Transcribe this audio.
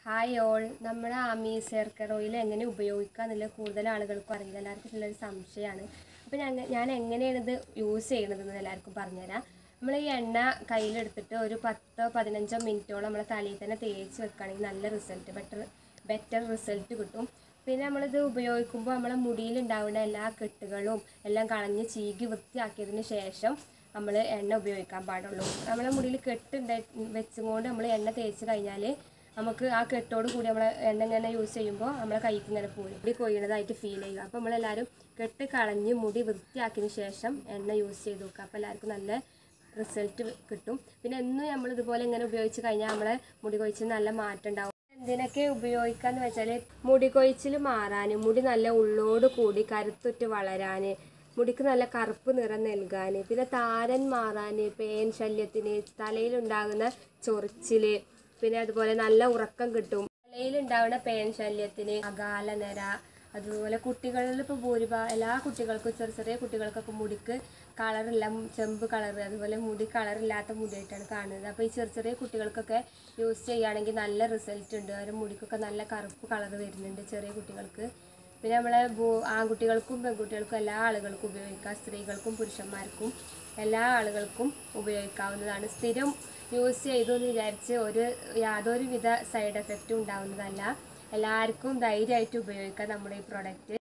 hi all നമ്മുടെ Ami's hair care oil എങ്ങനെ ഉപയോഗിക്കുക എന്നുള്ള കൂടുതൽ ആളുകൾക്കും അറിയില്ല എല്ലാവർക്കും ഉള്ളൊരു സംശയമാണ് അപ്പോൾ ഞാൻ ഞാൻ എങ്ങനെയാണ് ഇത് യൂസ് ചെയ്യണതെന്ന് എല്ലാവർക്കും പറഞ്ഞുതരാം നമ്മൾ ഈ എണ്ണ കയ്യിലെടുത്തിട്ട് ഒരു പത്തോ പതിനഞ്ചോ മിനിറ്റോളം നമ്മളെ തലയിൽ തന്നെ തേച്ച് വെക്കുകയാണെങ്കിൽ നല്ല റിസൾട്ട് ബെറ്റർ ബെറ്റർ റിസൾട്ട് കിട്ടും പിന്നെ നമ്മളിത് ഉപയോഗിക്കുമ്പോൾ നമ്മളെ മുടിയിലുണ്ടാവുന്ന എല്ലാ കെട്ടുകളും എല്ലാം കളഞ്ഞ് ചീകി വൃത്തിയാക്കിയതിന് ശേഷം നമ്മൾ എണ്ണ ഉപയോഗിക്കാൻ പാടുള്ളൂ നമ്മളെ മുടിയിൽ കെട്ടുണ്ടായി വെച്ചുകൊണ്ട് നമ്മൾ എണ്ണ തേച്ച് കഴിഞ്ഞാൽ നമുക്ക് ആ കെട്ടോട് കൂടി നമ്മൾ എണ്ണ ഇങ്ങനെ യൂസ് ചെയ്യുമ്പോൾ നമ്മളെ കൈക്ക് ഇങ്ങനെ പോയി മുടി കൊയ്യണതായിട്ട് ഫീൽ ചെയ്യുക അപ്പോൾ നമ്മളെല്ലാവരും കെട്ട് കളഞ്ഞ് മുടി വൃത്തിയാക്കിയതിന് ശേഷം എണ്ണ യൂസ് ചെയ്ത് നോക്കുക അപ്പോൾ എല്ലാവർക്കും നല്ല റിസൾട്ട് കിട്ടും പിന്നെ എന്നും നമ്മൾ ഇതുപോലെ ഇങ്ങനെ ഉപയോഗിച്ച് കഴിഞ്ഞാൽ നമ്മളെ മുടി കൊഴിച്ചിൽ നല്ല മാറ്റം ഉണ്ടാവും എന്തിനൊക്കെ ഉപയോഗിക്കാന്ന് വെച്ചാൽ മുടി കൊഴിച്ചിൽ മാറാൻ മുടി നല്ല ഉള്ളോട് കൂടി കരുത്തുറ്റ് വളരാൻ മുടിക്ക് നല്ല കറുപ്പ് നിറം നൽകാൻ പിന്നെ താരൻ മാറാൻ പേൻ ശല്യത്തിന് തലയിലുണ്ടാകുന്ന ചൊറിച്ചിൽ പിന്നെ അതുപോലെ നല്ല ഉറക്കം കിട്ടും തലയിലുണ്ടാകുന്ന പേൻ ശല്യത്തിന് അകാല നിര അതുപോലെ കുട്ടികളിൽ ഇപ്പോൾ ഭൂരിഭാഗം എല്ലാ കുട്ടികൾക്കും ചെറിയ ചെറിയ കുട്ടികൾക്കൊക്കെ മുടിക്ക് കളറില്ല ചെമ്പ് കളർ അതുപോലെ മുടി കളറില്ലാത്ത മുടിയായിട്ടാണ് കാണുന്നത് അപ്പോൾ ഈ ചെറിയ ചെറിയ കുട്ടികൾക്കൊക്കെ യൂസ് ചെയ്യുകയാണെങ്കിൽ നല്ല റിസൾട്ട് ഉണ്ട് അവരുടെ മുടിക്കൊക്കെ നല്ല കറുപ്പ് കളർ വരുന്നുണ്ട് ചെറിയ കുട്ടികൾക്ക് പിന്നെ നമ്മളെ ഭൂ- ആൺകുട്ടികൾക്കും പെൺകുട്ടികൾക്കും എല്ലാ ആളുകൾക്കും ഉപയോഗിക്കാം സ്ത്രീകൾക്കും പുരുഷന്മാർക്കും എല്ലാ ആളുകൾക്കും ഉപയോഗിക്കാവുന്നതാണ് സ്ഥിരം യൂസ് ചെയ്തു എന്ന് വിചാരിച്ച് ഒരു യാതൊരുവിധ സൈഡ് എഫക്റ്റും ഉണ്ടാവുന്നതല്ല എല്ലാവർക്കും ധൈര്യമായിട്ട് ഉപയോഗിക്കാം നമ്മുടെ ഈ പ്രൊഡക്റ്റ്